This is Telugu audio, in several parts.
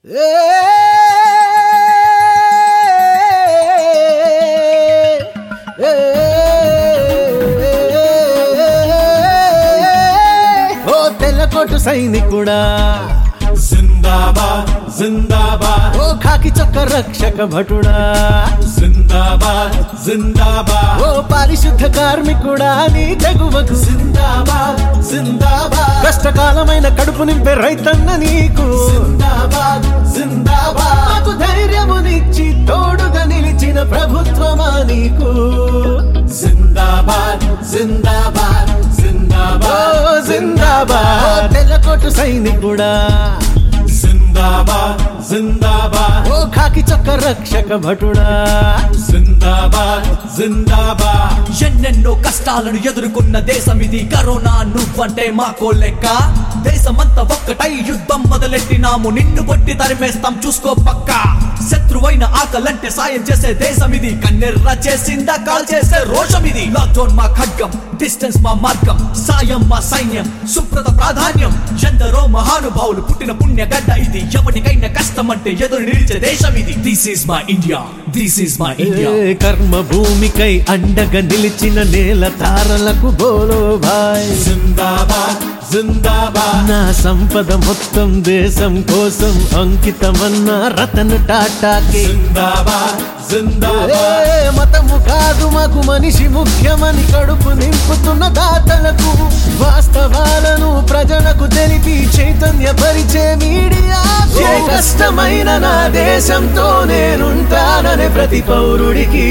ఓ తెల్లకోటు సైనికుడా జిందాబాద్ జిందాబాద్ ఓ ఖాకి చొక్క రక్షక భటుడా జిందాబాద్ జిందాబాద్ ఓ పారిశుద్ధ కార్మికుడా నీ తెగువకు జిందాబాద్ జిందాబాద్ కష్టకాలమైన కడుపు నింపే రైతన్న నీకు జిందాబాద్ జిందాబాద్ నాకు ధైర్యమునిచ్చి తోడుగా నిలిచిన ప్రభుత్వమా నీకు జిందాబాద్ జిందాబాద్ ఓ జిందాబాద్ జిందాబాద్ తెల్లకోటు సైనికుడా జిందాబాద్ జిందాబాద్ ఓ ఖాకి చొక్క రక్షక భటుడా జిందాబాద్ జిందాబాద్ ఎన్నెన్నో కష్టాలను ఎదుర్కొన్న దేశం ఇది కరోనా నువ్వంటే మాకో లెక్క దేశమంతా ఒక్కటై యుద్ధం మొదలెట్టినాము నిన్ను కొట్టి తరిమేస్తాం చూసుకో పక్క శత్రువైన ఆకలంటే సాయం చేసే దేశం ఇది కన్నెర్ర చేసిందా కాల్ చేసే రోషం ఇది లాక్డౌన్ మా ఖడ్గం డిస్టెన్స్ మా మార్గం సాయం మా సైన్యం సుప్రత ప్రాధాన్యం ఎందరో మహానుభావులు పుట్టిన పుణ్య గడ్డ ఇది ఎవరికైనా కష్టం అంటే ఎదురు నిలిచే దేశం ఇది this is my India this is my India ఏ కర్మ భూమికై అండగా నిలిచిన నేల తారలకు బోలో భాయ్ జిందాబాద్ జిందాబాద్ నా సంపద మొత్తం దేశం కోసం అంకితమన్న రతన్ టాటాకి జిందాబాద్ జిందాబాద్ ఏ మతము కాదు మాకు మనిషి ముఖ్యమని కడుపు నింపుతున్న దాతలకు వాస్తవాలను ప్రజలకు తెలిపి చైతన్య పరిచే మీడియా ఏ కష్టమైన నా దేశంతో నేనుంటానని ప్రతి పౌరుడికి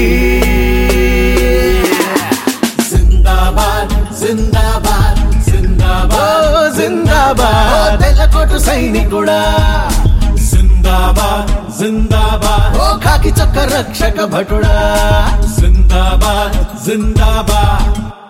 జిందాబాద్ జిందాబాద్ ఓ జిందాబాద్ జిందాబాద్ తెల్లకోటు సైనికుడా జిందాబాద్ జిందాబాద్ ఓ ఖాకి చొక్క రక్షక భటుడా జిందాబాద్ జిందాబాద్